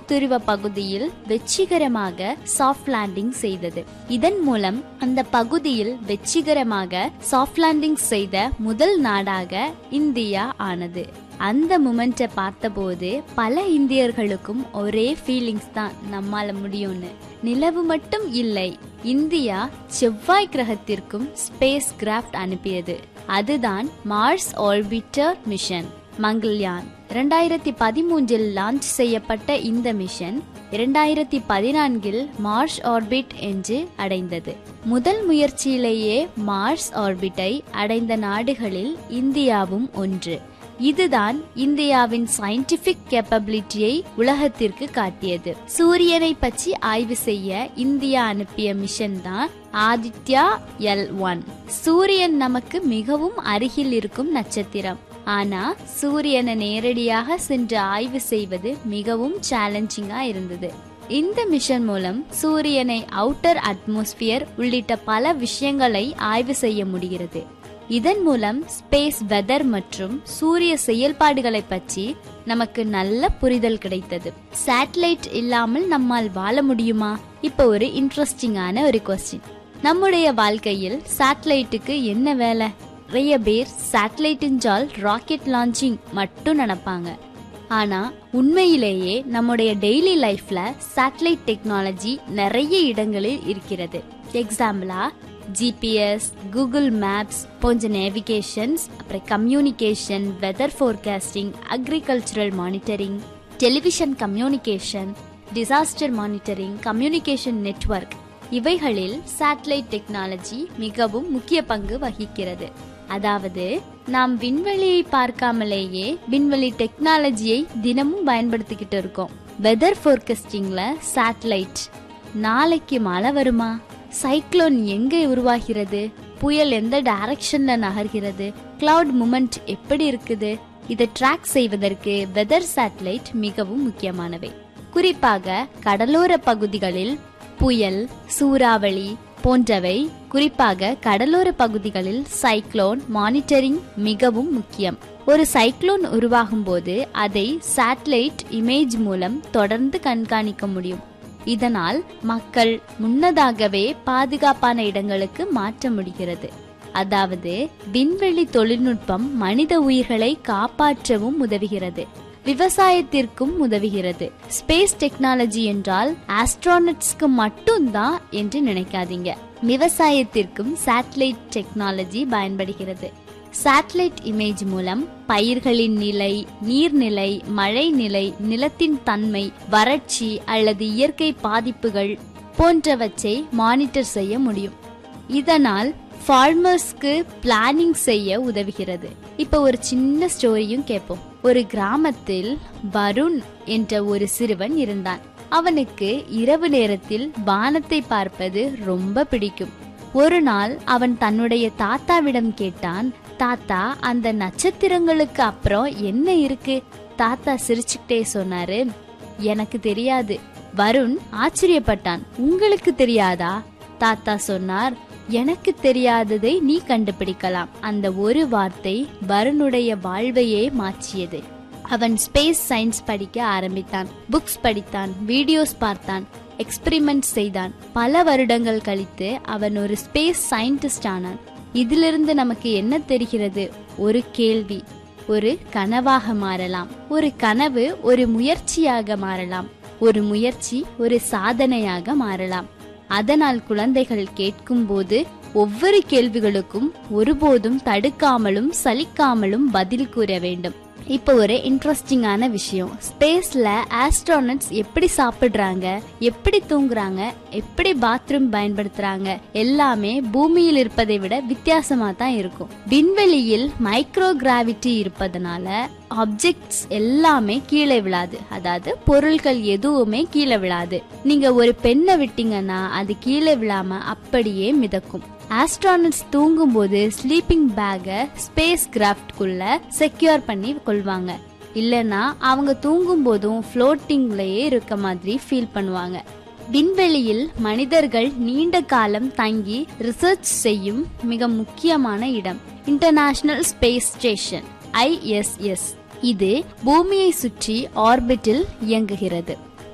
துருவ பகுதியில் வெற்றிகரமாக சாஃப்ட் லேண்டிங் செய்தது இதன் மூலம் அந்த பகுதியில் வெற்றிகரமாக சாஃப்ட் லேண்டிங் செய்த முதல் நாடாக இந்தியா ஆனது அந்த மூமெண்ட்டை பார்த்தபோது பல இந்தியர்களுக்கும் ஒரே ஃபீலிங்ஸ் தான் நம்மால முடியும்னு நிலவு மட்டும் இல்லை இந்தியா செவ்வாய் கிரகத்திற்கும் ஸ்பேஸ் கிராஃப்ட் அனுப்பியது அதுதான் மார்ஸ் ஆர்பிட்டர் மிஷன் மங்கள்யான் இரண்டாயிரத்தி பதிமூன்றில் லான்ச் செய்யப்பட்ட இந்த மிஷன் இரண்டாயிரத்தி பதினான்கில் மார்ஸ் ஆர்பிட் என்று அடைந்தது முதல் முயற்சியிலேயே மார்ஸ் ஆர்பிட்டை அடைந்த நாடுகளில் இந்தியாவும் ஒன்று இதுதான் இந்தியாவின் சயின்டிபிக் கேப்பபிலிட்டியை உலகத்திற்கு காட்டியது சூரியனை பற்றி ஆய்வு செய்ய இந்தியா அனுப்பிய மிஷன் தான் ஆதித்யா எல் ஒன் சூரியன் நமக்கு மிகவும் அருகில் இருக்கும் நட்சத்திரம் ஆனா சூரியனை நேரடியாக சென்று ஆய்வு செய்வது மிகவும் சேலஞ்சிங்கா இருந்தது இந்த மிஷன் மூலம் சூரியனை அவுட்டர் அட்மாஸ்பியர் உள்ளிட்ட பல விஷயங்களை ஆய்வு செய்ய முடிகிறது இதன் மூலம் ஸ்பேஸ் வெதர் மற்றும் சூரிய செயல்பாடுகளை பற்றி நமக்கு நல்ல புரிதல் கிடைத்தது சேட்டலைட் இல்லாமல் நம்மால் வாழ முடியுமா இப்ப ஒரு இன்ட்ரெஸ்டிங்கான ஒரு கொஸ்டின் நம்முடைய வாழ்க்கையில் சேட்டலைட்டுக்கு என்ன வேலை நிறைய பேர் சேட்டலைட்டின்றால் ராக்கெட் லான்ச்சிங் மட்டும் நினைப்பாங்க ஆனா உண்மையிலேயே நம்முடைய டெய்லி லைஃப்ல சேட்டலைட் டெக்னாலஜி நிறைய இடங்களில் இருக்கிறது எக்ஸாம்பிளா ஜிபிஎஸ் கூகுள் மேப்ஸ் போன்ற நேவிகேஷன்ஸ் அப்புறம் communication weather forecasting agricultural monitoring television communication disaster monitoring communication network இவைகளில் சேட்டலைட் டெக்னாலஜி மிகவும் முக்கிய பங்கு வகிக்கிறது அதாவது நாம் விண்வெளியை பார்க்காமலேயே விண்வெளி டெக்னாலஜியை தினமும் பயன்படுத்திக்கிட்டு இருக்கோம் வெதர் ஃபோர்காஸ்டிங்ல சேட்டலைட் நாளைக்கு மழை வருமா சைக்ளோன் எங்கே உருவாகிறது புயல் எந்த டைரக்ஷன்ல நகர்கிறது கிளவுட் மூமெண்ட் எப்படி இருக்குது இதை ட்ராக் செய்வதற்கு வெதர் சேட்டலைட் மிகவும் முக்கியமானவை குறிப்பாக கடலோர பகுதிகளில் புயல் சூறாவளி போன்றவை குறிப்பாக கடலோர பகுதிகளில் சைக்ளோன் மானிட்டரிங் மிகவும் முக்கியம் ஒரு சைக்ளோன் உருவாகும் போது அதை சேட்டலைட் இமேஜ் மூலம் தொடர்ந்து கண்காணிக்க முடியும் இதனால் மக்கள் முன்னதாகவே பாதுகாப்பான இடங்களுக்கு மாற்ற முடிகிறது அதாவது விண்வெளி தொழில்நுட்பம் மனித உயிர்களை காப்பாற்றவும் உதவுகிறது விவசாயத்திற்கும் உதவுகிறது ஸ்பேஸ் டெக்னாலஜி என்றால் ஆஸ்ட்ரானட்ஸ்க்கு மட்டும்தான் என்று நினைக்காதீங்க விவசாயத்திற்கும் சேட்டலைட் டெக்னாலஜி பயன்படுகிறது சேட்டலைட் இமேஜ் மூலம் பயிர்களின் நிலை நீர்நிலை மழை நிலை நிலத்தின் தன்மை வறட்சி அல்லது இயற்கை பாதிப்புகள் போன்றவற்றை மானிட்டர் செய்ய முடியும் இதனால் ஃபார்மர்ஸ்க்கு பிளானிங் செய்ய உதவுகிறது இப்ப ஒரு சின்ன ஸ்டோரியும் கேட்போம் ஒரு கிராமத்தில் வருண் என்ற ஒரு சிறுவன் இருந்தான் அவனுக்கு இரவு நேரத்தில் வானத்தை பார்ப்பது ரொம்ப பிடிக்கும் ஒரு நாள் அவன் தன்னுடைய தாத்தாவிடம் கேட்டான் தாத்தா அந்த நட்சத்திரங்களுக்கு அப்புறம் என்ன இருக்கு தாத்தா சிரிச்சுக்கிட்டே சொன்னாரு எனக்கு தெரியாது வருண் ஆச்சரியப்பட்டான் உங்களுக்கு தெரியாதா தாத்தா சொன்னார் எனக்கு தெரியாததை நீ கண்டுபிடிக்கலாம் அந்த ஒரு வார்த்தை வருணுடைய வாழ்வையே மாற்றியது அவன் ஸ்பேஸ் சயின்ஸ் படிக்க ஆரம்பித்தான் புக்ஸ் படித்தான் வீடியோஸ் பார்த்தான் எக்ஸ்பிரிமெண்ட் செய்தான் பல வருடங்கள் கழித்து அவன் ஒரு ஸ்பேஸ் சயின்டிஸ்ட் ஆனான் இதிலிருந்து நமக்கு என்ன தெரிகிறது ஒரு கேள்வி ஒரு கனவாக மாறலாம் ஒரு கனவு ஒரு முயற்சியாக மாறலாம் ஒரு முயற்சி ஒரு சாதனையாக மாறலாம் அதனால் குழந்தைகள் கேட்கும்போது ஒவ்வொரு கேள்விகளுக்கும் ஒருபோதும் தடுக்காமலும் சலிக்காமலும் பதில் கூற வேண்டும் இப்போ ஒரு இன்ட்ரெஸ்டிங்கான விஷயம் ஸ்பேஸ்ல ஆஸ்ட்ரானட்ஸ் எப்படி சாப்பிடுறாங்க எப்படி தூங்குறாங்க எப்படி பாத்ரூம் பயன்படுத்துறாங்க எல்லாமே பூமியில் இருப்பதை விட வித்தியாசமா தான் இருக்கும் விண்வெளியில் மைக்ரோ கிராவிட்டி இருப்பதனால ஆப்ஜெக்ட்ஸ் எல்லாமே கீழே விழாது அதாவது பொருட்கள் எதுவுமே கீழே விழாது நீங்க ஒரு பெண்ணை விட்டீங்கன்னா அது கீழே விழாம அப்படியே மிதக்கும் ஆஸ்ட்ரானட்ஸ் தூங்கும்போது ஸ்லீப்பிங் பேக்கை ஸ்பேஸ் கிராஃப்ட்குள்ள செக்யூர் பண்ணி கொள்வாங்க இல்லைன்னா அவங்க தூங்கும் போதும் ஃப்ளோட்டிங்லயே இருக்க மாதிரி ஃபீல் பண்ணுவாங்க விண்வெளியில் மனிதர்கள் நீண்ட காலம் தங்கி ரிசர்ச் செய்யும் மிக முக்கியமான இடம் இன்டர்நேஷனல் ஸ்பேஸ் ஸ்டேஷன் ஐஎஸ்எஸ் இது பூமியை சுற்றி ஆர்பிட்டில் இயங்குகிறது